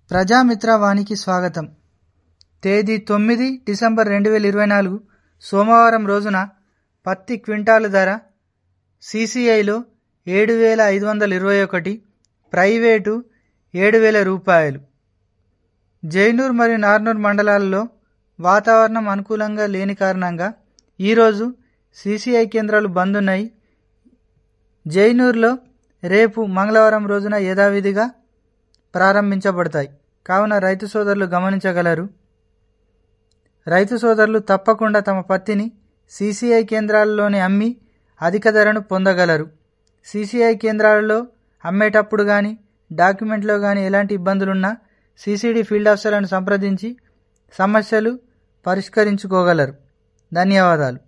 ప్రజామిత్ర వానికి స్వాగతం తేదీ తొమ్మిది డిసెంబర్ రెండు వేల ఇరవై నాలుగు సోమవారం రోజున పత్తి క్వింటాలు ధర సీసీఐలో ఏడు వేల ఐదు వందల ఇరవై ఒకటి ప్రైవేటు ఏడు వేల రూపాయలు జైనూర్ మరియు నార్నూర్ మండలాల్లో వాతావరణం అనుకూలంగా లేని కారణంగా ఈరోజు సీసీఐ కేంద్రాలు బంద్ ఉన్నాయి జైనూర్లో రేపు మంగళవారం రోజున యథావిధిగా ప్రారంభించబడతాయి కావున రైతు సోదరులు గమనించగలరు రైతు సోదరులు తప్పకుండా తమ పత్తిని సీసీఐ కేంద్రాల్లోనే అమ్మి అధిక ధరను పొందగలరు సీసీఐ కేంద్రాలలో అమ్మేటప్పుడు కానీ డాక్యుమెంట్లో కానీ ఎలాంటి ఇబ్బందులున్నా సీసీడీ ఫీల్డ్ ఆఫీసర్లను సంప్రదించి సమస్యలు పరిష్కరించుకోగలరు ధన్యవాదాలు